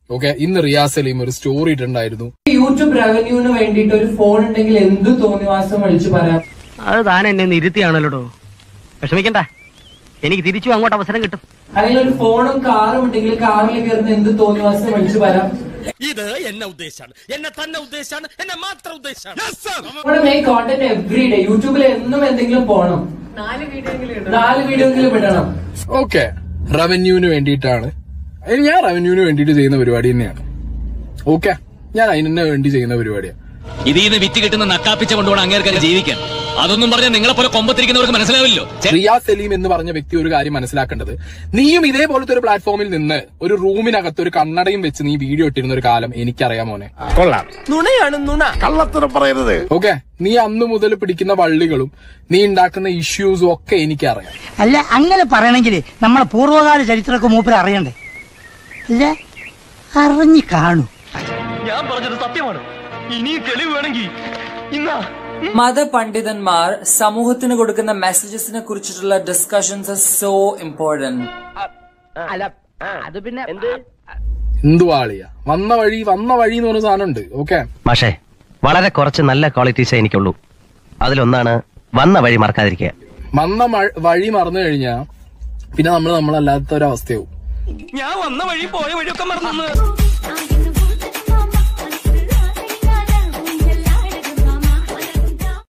okay ഇന്ന് റിയാസ് സലീം ഒരു story ഇട്ടുണ്ടായിരുന്നു YouTube റവന്യൂവിന് വേണ്ടിയിട്ട് ഒരു ഫോൺ ഉണ്ടെങ്കിൽ എന്ത് തോന്നിവാസം വിളിച്ചു പറയാം അത് താൻ എന്നെ ഒന്ന് ഇരുത്തിയാണല്ലോ വിഷമിക്കണ്ട എനിക്ക് തിരിച്ചു അങ്ങോട്ട് അവസരം കിട്ടും അല്ലെങ്കിൽ ഒരു ഫോണും കാറും ഉണ്ടെങ്കിൽ കാറിൽ കയറുന്ന എന്ത് തോന്നിവാസം വിളിച്ചു പറയാം ഇത് എന്നെ ഉദ്ദേശാണ് എന്നെ തന്നെ ഉദ്ദേശാണ് എന്നെ മാത്രം ഉദ്ദേശാണ് നമ്മുടെ മെയിൻ കോണ്ടന്റ് എവറി ഡേ യൂട്യൂബിൽ എന്നും എന്തെങ്കിലും പോണം നാല് വീഡിയോ എങ്കിലും ഇടണം ഓക്കെ റവന്യൂവിന് വേണ്ടിയിട്ടാണ് അതിന് ഞാൻ റവന്യൂവിന് വേണ്ടിയിട്ട് ചെയ്യുന്ന പരിപാടി തന്നെയാണ് ഓക്കെ ഞാൻ അതിനെ വേണ്ടി ചെയ്യുന്ന പരിപാടിയാണ് ഇതിന്ന് വിറ്റ് കിട്ടുന്ന നക്കാപ്പിച്ച കൊണ്ടുപോകണം അങ്ങേർക്ക് ജീവിക്കാൻ അതൊന്നും പറഞ്ഞാൽ നിങ്ങളെ പോലെ കൊമ്പത്തിരിക്കുന്നവർക്ക് മനസ്സിലാവില്ലോ റിയാസ് സലീം എന്ന് പറഞ്ഞ വ്യക്തി ഒരു കാര്യം മനസ്സിലാക്കേണ്ടത് നീയും ഇതേപോലത്തെ ഒരു പ്ലാറ്റ്ഫോമിൽ നിന്ന് ഒരു റൂമിനകത്ത് ഒരു കണ്ണടയും വെച്ച് നീ വീഡിയോ ഇട്ടിരുന്ന ഒരു കാലം എനിക്കറിയാം മോനെ കള്ളത്തരം പറയരുത് ഓക്കെ നീ അന്ന് മുതൽ പിടിക്കുന്ന വള്ളികളും നീ ഉണ്ടാക്കുന്ന ഇഷ്യൂസും ഒക്കെ എനിക്കറിയാം അല്ല അങ്ങനെ പറയണമെങ്കിൽ നമ്മളെ പൂർവ്വകാല ചരിത്രമൊക്കെ മൂപ്പര് അറിയണ്ടേ അല്ല അറിഞ്ഞു കാണൂ ഞാൻ പറഞ്ഞത് സത്യമാണ് ഇനി തെളിവ് വേണമെങ്കിൽ ഇന്നാ മതപണ്ഡിതന്മാർ സമൂഹത്തിന് കൊടുക്കുന്ന മെസ്സേജസിനെ കുറിച്ചിട്ടുള്ള ഡിസ്കഷൻസ് സോ ഇമ്പോർട്ടന്റ് അല്ല അത് പിന്നെ എന്ത് എന്തുവാളിയ വന്ന വഴി വന്ന വഴി എന്ന് പറഞ്ഞ സാധനം ഉണ്ട് ഓക്കെ മാഷേ വളരെ കുറച്ച് നല്ല ക്വാളിറ്റീസേ എനിക്കുള്ളൂ അതിലൊന്നാണ് വന്ന വഴി മറക്കാതിരിക്കുക വന്ന മ- വഴി മറന്നു കഴിഞ്ഞാ പിന്നെ നമ്മൾ നമ്മളല്ലാത്ത ഒരു അവസ്ഥയാവും ഞാൻ വന്ന വഴി പോയ വഴിയൊക്കെ മറന്നു